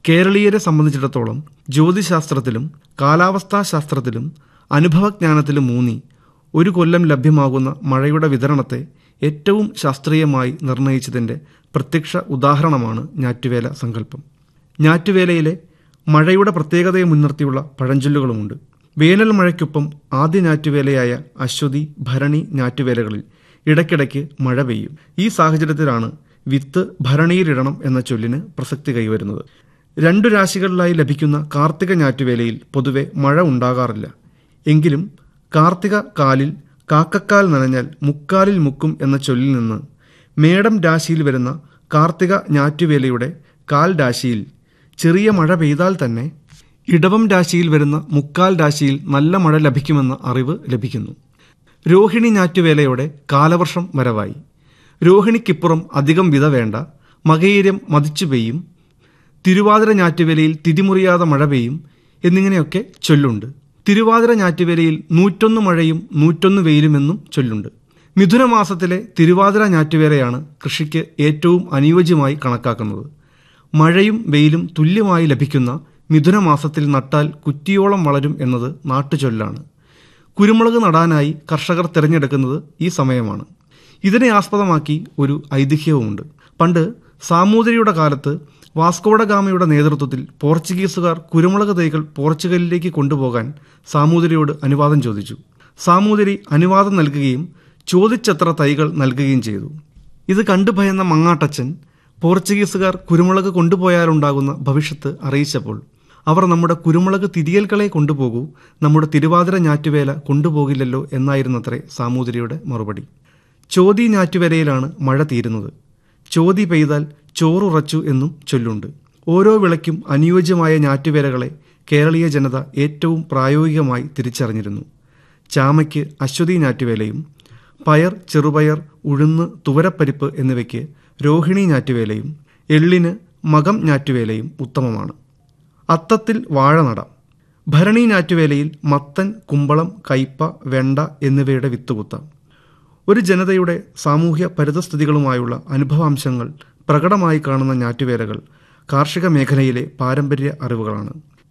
കേരളീയരെ സംബന്ധിച്ചിടത്തോളം ജ്യോതിശാസ്ത്രത്തിലും കാലാവസ്ഥാ ശാസ്ത്രത്തിലും അനുഭവജ്ഞാനത്തിലും ഊന്നി ഒരു കൊല്ലം ലഭ്യമാകുന്ന മഴയുടെ വിതരണത്തെ ഏറ്റവും ശാസ്ത്രീയമായി നിർണയിച്ചതിൻ്റെ പ്രത്യക്ഷ ഉദാഹരണമാണ് ഞാറ്റുവേല സങ്കല്പം ഞാറ്റുവേലയിലെ മഴയുടെ പ്രത്യേകതയെ മുൻനിർത്തിയുള്ള പഴഞ്ചൊല്ലുകളുമുണ്ട് വേനൽ മഴയ്ക്കൊപ്പം ആദ്യ ഞാറ്റുവേലയായ അശ്വതി ഭരണി ഞാറ്റുവേലകളിൽ ഇടയ്ക്കിടയ്ക്ക് മഴ പെയ്യും ഈ സാഹചര്യത്തിലാണ് വിത്ത് ഭരണിയിലിടണം എന്ന ചൊല്ലിന് പ്രസക്തി കൈവരുന്നത് രണ്ടു രാശികളിലായി ലഭിക്കുന്ന കാർത്തിക ഞാറ്റുവേലയിൽ പൊതുവെ മഴ ഉണ്ടാകാറില്ല എങ്കിലും കാർത്തിക കാലിൽ കാക്കക്കാൽ നനഞ്ഞാൽ മുക്കാലിൽ മുക്കും എന്ന ചൊല്ലിൽ നിന്ന് മേടം രാശിയിൽ വരുന്ന കാർത്തിക ഞാറ്റുവേലയുടെ കാൽ രാശിയിൽ ചെറിയ മഴ പെയ്താൽ തന്നെ ഇടവം രാശിയിൽ വരുന്ന മുക്കാൽ രാശിയിൽ നല്ല മഴ ലഭിക്കുമെന്ന അറിവ് ലഭിക്കുന്നു രോഹിണി ഞാറ്റുവേലയോടെ കാലവർഷം വരവായി രോഹിണിക്കിപ്പുറം അധികം വിത വേണ്ട മകയിരം മതിച്ചു പെയ്യും തിരുവാതിര ഞാറ്റുവേലയിൽ തിരിമുറിയാതെ മഴ പെയ്യും എന്നിങ്ങനെയൊക്കെ ചൊല്ലുണ്ട് തിരുവാതിര ഞാറ്റുവേലയിൽ നൂറ്റൊന്ന് മഴയും നൂറ്റൊന്ന് വെയിലുമെന്നും ചൊല്ലുണ്ട് മിഥുനമാസത്തിലെ തിരുവാതിര ഞാറ്റുവേലയാണ് കൃഷിക്ക് ഏറ്റവും അനുയോജ്യമായി കണക്കാക്കുന്നത് മഴയും വെയിലും തുല്യമായി ലഭിക്കുന്ന മിഥുനമാസത്തിൽ നട്ടാൽ കുറ്റിയോളം വളരും എന്നത് നാട്ടുചൊല്ലാണ് കുരുമുളക് നടാനായി കർഷകർ തിരഞ്ഞെടുക്കുന്നത് ഈ സമയമാണ് ഇതിനെ ആസ്പദമാക്കി ഒരു ഐതിഹ്യവുമുണ്ട് പണ്ട് സാമൂതിരിയുടെ കാലത്ത് വാസ്കോഡഗാമയുടെ നേതൃത്വത്തിൽ പോർച്ചുഗീസുകാർ കുരുമുളക് തൈകൾ പോർച്ചുഗലിലേക്ക് കൊണ്ടുപോകാൻ സാമൂതിരിയോട് അനുവാദം ചോദിച്ചു സാമൂതിരി അനുവാദം നൽകുകയും ചോദിച്ചത്ര തൈകൾ നൽകുകയും ചെയ്തു ഇത് കണ്ടു ഭയന്ന മങ്ങാട്ടച്ചൻ പോർച്ചുഗീസുകാർ കുരുമുളക് കൊണ്ടുപോയാലുണ്ടാകുന്ന ഭവിഷ്യത്ത് അറിയിച്ചപ്പോൾ അവർ നമ്മുടെ കുരുമുളക് തിരിയൽകളെ കൊണ്ടുപോകൂ നമ്മുടെ തിരുവാതിര ഞാറ്റുവേല കൊണ്ടുപോകില്ലല്ലോ എന്നായിരുന്നത്രേ സാമൂതിരിയുടെ മറുപടി ചോതി ഞാറ്റുവേലയിലാണ് മഴ തീരുന്നത് ചോതി പെയ്താൽ ചോറുറച്ചു എന്നും ചൊല്ലുണ്ട് ഓരോ വിളയ്ക്കും അനുയോജ്യമായ ഞാറ്റുവേലകളെ കേരളീയ ജനത ഏറ്റവും പ്രായോഗികമായി തിരിച്ചറിഞ്ഞിരുന്നു ചാമയ്ക്ക് അശ്വതി ഞാറ്റുവേലയും പയർ ചെറുപയർ ഉഴുന്ന് തുവരപ്പരിപ്പ് എന്നിവയ്ക്ക് രോഹിണി ഞാറ്റുവേലയും എള്ളിന് മകം ഞാറ്റുവേലയും ഉത്തമമാണ് അത്തത്തിൽ വാഴ നടാം ഭരണി ഞാറ്റുവേലയിൽ മത്തൻ കുമ്പളം കയ്പ വെണ്ട എന്നിവയുടെ വിത്തുകുത്താം ഒരു ജനതയുടെ സാമൂഹ്യ പരിതസ്ഥിതികളുമായുള്ള അനുഭവാംശങ്ങൾ പ്രകടമായി കാണുന്ന ഞാറ്റുവേലകൾ കാർഷിക മേഖലയിലെ പാരമ്പര്യ അറിവുകളാണ്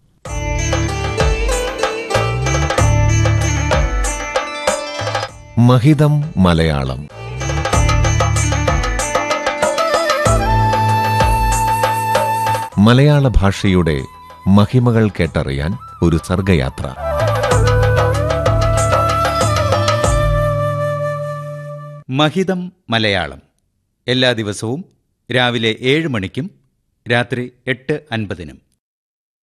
മഹിതം മലയാളം മലയാള ഭാഷയുടെ മഹിമകൾ കേട്ടറിയാൻ ഒരു സർഗയാത്ര മഹിതം മലയാളം എല്ലാ ദിവസവും രാവിലെ ഏഴ് മണിക്കും രാത്രി എട്ട് അൻപതിനും